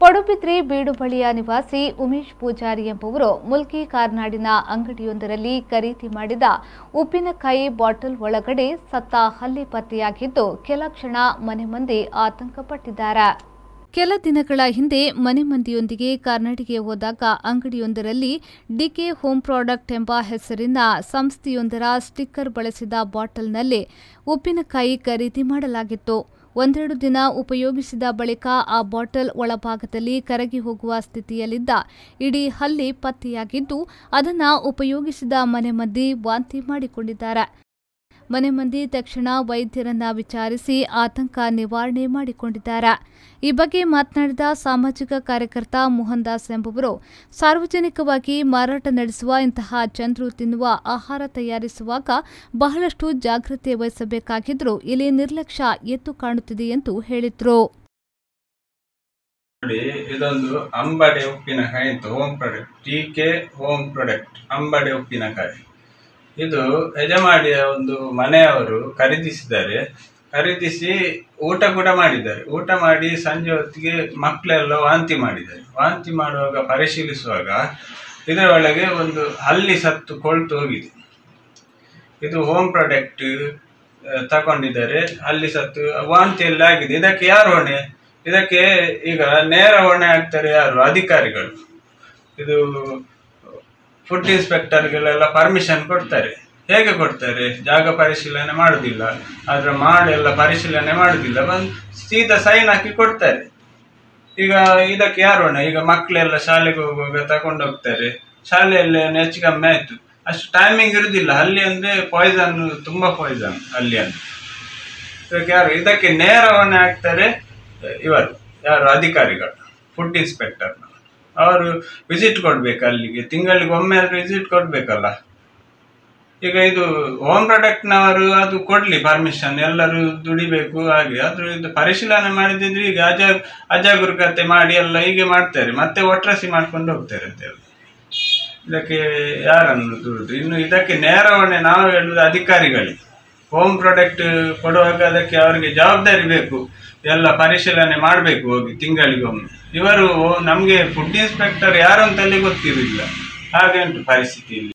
ಪಡುಬಿದ್ರಿ ಬೀಡು ಬಳಿಯ ನಿವಾಸಿ ಉಮೇಶ್ ಪೂಜಾರಿ ಎಂಬುವರು ಮುಲ್ಕಿ ಕಾರ್ನಾಡಿನ ಅಂಗಡಿಯೊಂದರಲ್ಲಿ ಖರೀದಿ ಮಾಡಿದ ಉಪ್ಪಿನಕಾಯಿ ಬಾಟಲ್ ಒಳಗಡೆ ಸತ್ತ ಹಲ್ಲಿ ಪತ್ತೆಯಾಗಿದ್ದು ಕೆಲ ಕ್ಷಣ ಮನೆ ಮಂದಿ ಆತಂಕಪಟ್ಟಿದ್ದಾರೆ ಕೆಲ ದಿನಗಳ ಹಿಂದೆ ಮನೆ ಮಂದಿಯೊಂದಿಗೆ ಕರ್ನಾಟಕಕ್ಕೆ ಹೋದಾಗ ಅಂಗಡಿಯೊಂದರಲ್ಲಿ ಡಿಕೆ ಹೋಮ್ ಪ್ರಾಡಕ್ಟ್ ಎಂಬ ಹೆಸರಿನ ಸಂಸ್ಥೆಯೊಂದರ ಸ್ಟಿಕ್ಕರ್ ಬಳಸಿದ ಬಾಟಲ್ನಲ್ಲಿ ಉಪ್ಪಿನಕಾಯಿ ಖರೀದಿ ಮಾಡಲಾಗಿತ್ತು ಒಂದೆರಡು ದಿನ ಉಪಯೋಗಿಸಿದ ಬಳಿಕ ಆ ಬಾಟಲ್ ಒಳಭಾಗದಲ್ಲಿ ಕರಗಿ ಹೋಗುವ ಸ್ಥಿತಿಯಲ್ಲಿದ್ದ ಇಡೀ ಹಲ್ಲಿ ಪತ್ತೆಯಾಗಿದ್ದು ಅದನ್ನು ಉಪಯೋಗಿಸಿದ ಮನೆ ಮಂದಿ ವಾಂತಿ ಮಾಡಿಕೊಂಡಿದ್ದಾರೆ ಮನೆ ಮಂದಿ ತಕ್ಷಣ ವೈದ್ಯರನ್ನ ವಿಚಾರಿಸಿ ಆತಂಕ ನಿವಾರಣೆ ಮಾಡಿಕೊಂಡಿದ್ದಾರೆ ಈ ಬಗ್ಗೆ ಮಾತನಾಡಿದ ಸಾಮಾಜಿಕ ಕಾರ್ಯಕರ್ತ ಮೋಹನ್ ದಾಸ್ ಎಂಬುವರು ಸಾರ್ವಜನಿಕವಾಗಿ ಮಾರಾಟ ನಡೆಸುವ ಇಂತಹ ಚಂದ್ರು ತಿನ್ನುವ ಆಹಾರ ತಯಾರಿಸುವಾಗ ಬಹಳಷ್ಟು ಜಾಗ್ರತೆ ವಹಿಸಬೇಕಾಗಿದ್ರೂ ಇಲ್ಲಿ ನಿರ್ಲಕ್ಷ್ಯ ಎದ್ದು ಕಾಣುತ್ತಿದೆ ಎಂದು ಹೇಳಿದ್ರು ನೋಡಿ ಇದೊಂದು ಅಂಬಡೆ ಉಪ್ಪಿನಕಾಯಿ ಅಂತ home product T K home product ಅಂಬಡೆ ಉಪ್ಪಿನಕಾಯಿ ಇದು ಯಜಮಾಡಿಯ ಒಂದು ಮನೆಯವರು ಖರೀದಿಸಿದ್ದಾರೆ ಖರೀದಿಸಿ ಊಟ ಕೂಡ ಮಾಡಿದ್ದಾರೆ ಊಟ ಮಾಡಿ ಸಂಜೆ ಹೊತ್ತಿಗೆ ಮಕ್ಕಳೆಲ್ಲ ವಾಂತಿ ಮಾಡಿದ್ದಾರೆ ವಾಂತಿ ಮಾಡುವಾಗ ಪರಿಶೀಲಿಸುವಾಗ ಇದರ ಒಳಗೆ ಒಂದು ಹಲ್ಲಿ ಸತ್ತು ಕೊಳ್ತು ಹೋಗಿದೆ ಇದು ಹೋಮ್ ಪ್ರಾಡಕ್ಟ್ ತಗೊಂಡಿದ್ದಾರೆ ಅಲ್ಲಿ ಸತ್ತು ವಾಂತಿ ಎಲ್ಲ ಆಗಿದೆ ಇದಕ್ಕೆ ಯಾರು ಹೊಣೆ ಇದಕ್ಕೆ ಈಗ ನೇರ ಹೊಣೆ ಆಗ್ತಾರೆ ಯಾರು ಅಧಿಕಾರಿಗಳು ಇದು ಫುಡ್ ಇನ್ಸ್ಪೆಕ್ಟರ್ಗಳೆಲ್ಲ ಪರ್ಮಿಷನ್ ಕೊಡ್ತಾರೆ ಹೇಗೆ ಕೊಡ್ತಾರೆ ಜಾಗ ಪರಿಶೀಲನೆ ಮಾಡುದಿಲ್ಲ ಅದರ ಮಾಡೆಲ್ಲ ಪರಿಶೀಲನೆ ಮಾಡುದಿಲ್ಲ ಬಂದು ಸೀದಾ ಸೈನ್ ಹಾಕಿ ಕೊಡ್ತಾರೆ ಈಗ ಇದಕ್ಕೆ ಯಾರು ಹೊಣೆ ಈಗ ಮಕ್ಕಳೆಲ್ಲ ಶಾಲೆಗೆ ಹೋಗುವಾಗ ತಗೊಂಡು ಹೋಗ್ತಾರೆ ಶಾಲೆಯಲ್ಲಿ ಹೆಚ್ಚು ಕಮ್ಮಿ ಆಯ್ತು ಅಷ್ಟು ಟೈಮಿಂಗ್ ಇರುದಿಲ್ಲ ಅಲ್ಲಿ ಅಂದ್ರೆ ಪಾಯ್ಸನ್ ತುಂಬಾ ಪಾಯ್ಸನ್ ಅಲ್ಲಿ ಅಂದ್ರೆ ಇದಕ್ಕೆ ಯಾರು ಇದಕ್ಕೆ ನೇರ ಹೊಣೆ ಆಗ್ತಾರೆ ಇವರು ಯಾರು ಅಧಿಕಾರಿಗಳು ಫುಡ್ ಇನ್ಸ್ಪೆಕ್ಟರ್ ಅವರು ವಿಸಿಟ್ ಕೊಡ್ಬೇಕು ಅಲ್ಲಿಗೆ ತಿಂಗಳಿಗೆ ಒಮ್ಮೆ ಆದ್ರೂ ವಿಸಿಟ್ ಕೊಡ್ಬೇಕಲ್ಲ ಈಗ ಇದು ಹೋಮ್ ಪ್ರಾಡಕ್ಟ್ನವರು ಅದು ಕೊಡ್ಲಿ ಪರ್ಮಿಷನ್ ಎಲ್ಲರೂ ದುಡಿಬೇಕು ಹಾಗೆ ಆದ್ರೂ ಇದು ಪರಿಶೀಲನೆ ಮಾಡಿದ್ರೆ ಈಗ ಅಜ ಅಜಾಗರೂಕತೆ ಮಾಡಿ ಎಲ್ಲ ಹೀಗೆ ಮಾಡ್ತಾರೆ ಮತ್ತೆ ಒಟ್ರಾಸಿ ಮಾಡ್ಕೊಂಡು ಹೋಗ್ತಾರೆ ಅಂತ ಹೇಳಿ ಇದಕ್ಕೆ ಯಾರನ್ನು ದುಡಿದು ಇನ್ನು ಇದಕ್ಕೆ ನೇರ ಹೊಣೆ ನಾವು ಹೇಳುವುದು ಅಧಿಕಾರಿಗಳಿಗೆ ಹೋಮ್ ಪ್ರಾಡಕ್ಟ್ ಕೊಡುವಾಗ ಅದಕ್ಕೆ ಅವರಿಗೆ ಜವಾಬ್ದಾರಿ ಬೇಕು ಎಲ್ಲ ಪರಿಶೀಲನೆ ಮಾಡಬೇಕು ಹೋಗಿ ತಿಂಗಳಿಗೊಮ್ಮೆ ಇವರು ನಮಗೆ ಫುಡ್ ಇನ್ಸ್ಪೆಕ್ಟರ್ ಯಾರು ಅಂತಲ್ಲಿ ಗೊತ್ತಿರಲಿಲ್ಲ ಹಾಗೆ ಉಂಟು ಪರಿಸ್ಥಿತಿ ಇಲ್ಲಿ